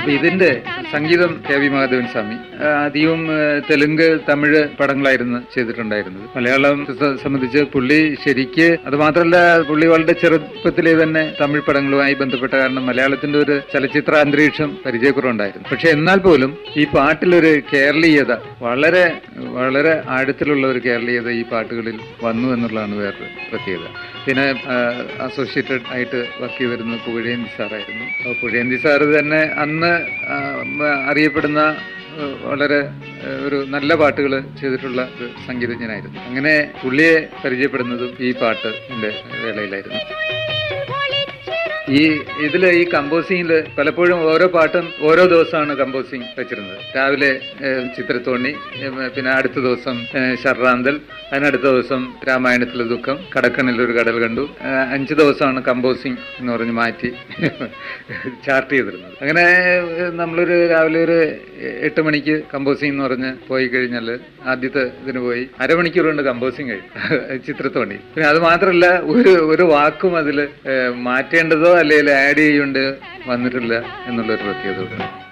അപ്പൊ ഇതിന്റെ സംഗീതം കെ വി മഹാദേവൻ സ്വാമി ആ, അധികവും ആ, തെലുങ്ക് തമിഴ് പടങ്ങളായിരുന്നു ചെയ്തിട്ടുണ്ടായിരുന്നത് മലയാളം സ- സംബന്ധിച്ച് പുള്ളി ശരിക്ക് അത് മാത്രമല്ല പുള്ളി വളരെ ചെറുപ്പത്തിലെ തന്നെ തമിഴ് പടങ്ങളുമായി ബന്ധപ്പെട്ട കാരണം മലയാളത്തിന്റെ ഒരു ചലച്ചിത്ര അന്തരീക്ഷം പരിചയക്കുറവുണ്ടായിരുന്നു പക്ഷെ എന്നാൽ പോലും ഈ പാട്ടിലൊരു കേരളീയത വളരെ വളരെ ആഴത്തിലുള്ള ഒരു കേരളീയത ഈ പാട്ടുകളിൽ വന്നു എന്നുള്ളതാണ് വേറൊരു പ്രത്യേകത പിന്നെ അസോസിയേറ്റഡ് ആയിട്ട് വർക്ക് ചെയ്തിരുന്നത് പുഴയന്തി സാറായിരുന്നു അപ്പോൾ പുഴയന്തി സാറ് തന്നെ അന്ന് ആ, മ- അറിയപ്പെടുന്ന ആ, വളരെ ആ, ഒരു നല്ല പാട്ടുകൾ ചെയ്തിട്ടുള്ള ഒരു സംഗീതജ്ഞനായിരുന്നു അങ്ങനെ പുള്ളിയെ പരിചയപ്പെടുന്നതും ഈ പാട്ടിന്റെ വേളയിലായിരുന്നു ഈ ഇതിൽ ഈ കമ്പോസിങ്ങിൽ പലപ്പോഴും ഓരോ പാട്ടും ഓരോ ദിവസമാണ് കമ്പോസിങ് വെച്ചിരുന്നത് രാവിലെ ഏഹ്, ചിത്രത്തോണി ഏഹ്, പിന്നെ അടുത്ത ദിവസം ഏഹ്, ശർറാന്തൽ അതിനടുത്ത ദിവസം രാമായണത്തിലെ ദുഃഖം കടക്കണിൽ ഒരു കടൽ കണ്ടു ഏഹ്, അഞ്ച് ദിവസമാണ് കമ്പോസിങ് എന്ന് പറഞ്ഞ് മാറ്റി ചാർട്ട് ചെയ്തിരുന്നത് അങ്ങനെ ഏഹ്, നമ്മളൊരു രാവിലെ ഒരു എട്ട് മണിക്ക് കമ്പോസിങ് എന്ന് പറഞ്ഞ് പോയി കഴിഞ്ഞാൽ ആദ്യത്തെ ഇതിന് പോയി അരമണിക്കൂർ കൊണ്ട് കമ്പോസിങ് കഴിയും ചിത്രത്തോണി പിന്നെ അത് മാത്രമല്ല ഒരു ഒരു വാക്കും അതിൽ മാറ്റേണ്ടതോ അല്ലെങ്കിൽ ആഡ് ചെയ്യേണ്ടതോ വന്നിട്ടില്ല എന്നുള്ളൊരു പ്രത്യേകത കൂടെ